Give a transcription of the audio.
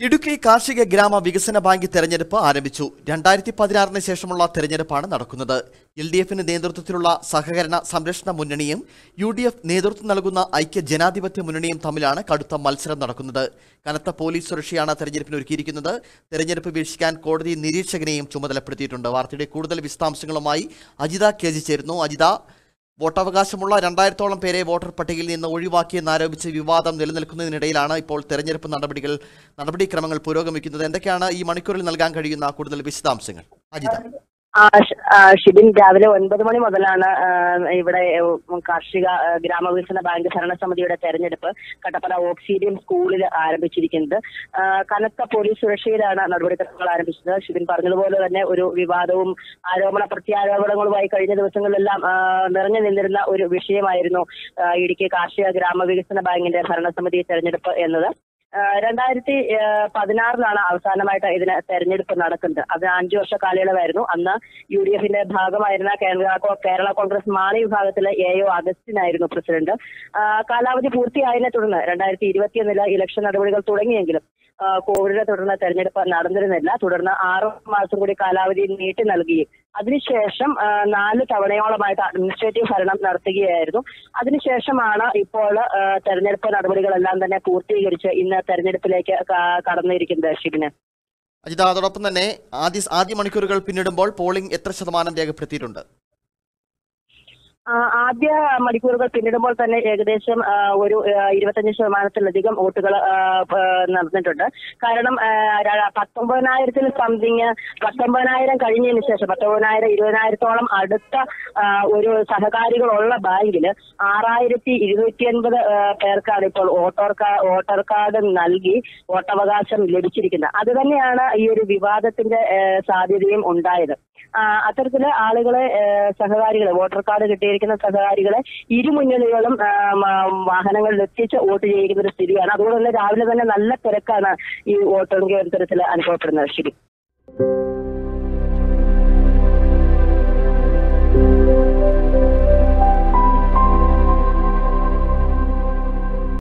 ഇടുക്കി കാർഷിക ഗ്രാമ വികസന ബാങ്ക് തെരഞ്ഞെടുപ്പ് ആരംഭിച്ചു രണ്ടായിരത്തി പതിനാറിന് ശേഷമുള്ള തെരഞ്ഞെടുപ്പാണ് നടക്കുന്നത് എൽ ഡി എഫിന് നേതൃത്വത്തിലുള്ള സഹകരണ സംരക്ഷണ മുന്നണിയും യു ഡി എഫ് നേതൃത്വം നൽകുന്ന ഐക്യ ജനാധിപത്യ മുന്നണിയും തമ്മിലാണ് കടുത്ത മത്സരം നടക്കുന്നത് കനത്ത പോലീസ് സുരക്ഷയാണ് തെരഞ്ഞെടുപ്പിന് ഒരുക്കിയിരിക്കുന്നത് തെരഞ്ഞെടുപ്പ് വീക്ഷിക്കാൻ കോടതി നിരീക്ഷകനെയും ചുമതലപ്പെടുത്തിയിട്ടുണ്ട് വാർത്തയുടെ കൂടുതൽ വിശദാംശങ്ങളുമായി അജിത കെ ജി ചേരുന്നു അജിത വോട്ടവകാശമുള്ള രണ്ടായിരത്തോളം പേരെ വോട്ടർ പട്ടികയിൽ നിന്ന് ഒഴിവാക്കിയെന്നാരോപിച്ച് വിവാദം നിലനിൽക്കുന്നതിനിടയിലാണ് ഇപ്പോൾ തെരഞ്ഞെടുപ്പ് നടപടികൾ നടപടിക്രമങ്ങൾ പുരോഗമിക്കുന്നത് എന്തൊക്കെയാണ് ഈ മണിക്കൂറിൽ നൽകാൻ കഴിയുന്ന കൂടുതൽ വിശദാംശങ്ങൾ അജിത ആ, ഷ്- ആ, ഷിബിൻ രാവിലെ ഒൻപത് മണി മുതലാണ് ആ, ഇവിടെ ഉം, കാർഷിക ആ, ഗ്രാമവികസന ബാങ്ക് ഭരണസമിതിയുടെ തെരഞ്ഞെടുപ്പ് കട്ടപ്പന ഓക്സീരിയം സ്കൂളിൽ ആരംഭിച്ചിരിക്കുന്നത് ആ, കനത്ത പോലീസ് സുരക്ഷയിലാണ് നടപടിക്രമങ്ങൾ ആരംഭിച്ചത് ഷിബിൻ പറഞ്ഞതുപോലെ തന്നെ ഒരു വിവാദവും ആരോപണ പ്രത്യാരോപണങ്ങളുമായി കഴിഞ്ഞ ദിവസങ്ങളിലെല്ലാം ആ, നിറഞ്ഞു നിന്നിരുന്ന ഒരു വിഷയമായിരുന്നു ആ, ഇടുക്കി കാർഷിക ഗ്രാമവികസന ബാങ്കിന്റെ ഭരണസമിതി തെരഞ്ഞെടുപ്പ് എന്നത് ആഹ് രണ്ടായിരത്തി ആഹ് പതിനാറിലാണ് അവസാനമായിട്ട് ഇതിന് തെരഞ്ഞെടുപ്പ് നടക്കുന്നത് അത് അഞ്ചു വർഷ കാലയളവായിരുന്നു അന്ന് യു ഡി എഫിന്റെ ഭാഗമായിരുന്ന കേരള കോ- കേരള കോൺഗ്രസ് മാണി വിഭാഗത്തിലെ എ ഒ അഗസ്റ്റിൻ ആയിരുന്നു പ്രസിഡന്റ് ആഹ് കാലാവധി പൂർത്തിയായതിനെ തുടർന്ന് രണ്ടായിരത്തി ഇരുപത്തിയൊന്നില് ഇലക്ഷൻ നടപടികൾ തുടങ്ങിയെങ്കിലും ആഹ് കോവിഡിനെ തുടർന്ന് തെരഞ്ഞെടുപ്പ് നടന്നിരുന്നില്ല തുടർന്ന് ആറു മാസം കൂടി കാലാവധി നീട്ടി നൽകുകയും അതിനുശേഷം ആഹ് നാല് തവണയോളമായിട്ട് അഡ്മിനിസ്ട്രേറ്റീവ് ഭരണം നടത്തുകയായിരുന്നു അതിനുശേഷമാണ് ഇപ്പോൾ ആഹ് തെരഞ്ഞെടുപ്പ് നടപടികളെല്ലാം തന്നെ പൂർത്തീകരിച്ച് ഇന്ന് തെരഞ്ഞെടുപ്പിലേക്ക് ക- കടന്നിരിക്കുന്നത് ഷിബിന് അജിത അതോടൊപ്പം തന്നെ ആദ്യ ആദ്യ മണിക്കൂറുകൾ പിന്നിടുമ്പോൾ പോളിംഗ് എത്ര ശതമാനം രേഖപ്പെടുത്തിയിട്ടുണ്ട് ആ, ആദ്യ മണിക്കൂറുകൾ പിന്നിടുമ്പോൾ തന്നെ ഏകദേശം ആ, ഒരു ആ, ഇരുപത്തഞ്ച് ശതമാനത്തിലധികം വോട്ടുകൾ ആ, പ- നടന്നിട്ടുണ്ട് കാരണം ആ, ര- പത്തൊമ്പതിനായിരത്തിൽ സംതിങ് പത്തൊമ്പതിനായിരം കഴിഞ്ഞതിന് ശേഷം പത്തൊമ്പതിനായിരം ഇരുപതിനായിരത്തോളം അടുത്ത ആ, ഒരു സഹകാരികളുള്ള ബാങ്കിൽ ആറായിരത്തി ഇരുന്നൂറ്റി അൻപത് പേർക്കാണ് ഇപ്പോൾ വോട്ടർ കാ വോട്ടർ കാർഡ് നൽകി വോട്ടവകാശം ലഭിച്ചിരിക്കുന്നത് അത് തന്നെയാണ് ഈ ഒരു വിവാദത്തിന്റെ ആ, സാധ്യതയും ഉണ്ടായത് ആ, അത്തരത്തില് ആളുകളെ ആ, സഹകാരികളെ വോട്ടർ കാർഡ് കിട്ടിയിരിക്കുന്ന സഹകാരികളെ ഇരുമുന്നണികളും ആ, മ- വാഹനങ്ങളിൽ എത്തിച്ച് വോട്ട് ചെയ്യിക്കുന്ന ഒരു സ്ഥിതിയാണ് അതുകൊണ്ട് തന്നെ രാവിലെ തന്നെ നല്ല തിരക്കാണ് ഈ വോട്ടിംഗ് കേന്ദ്രത്തിൽ അനുഭവപ്പെടുന്നത് ശരി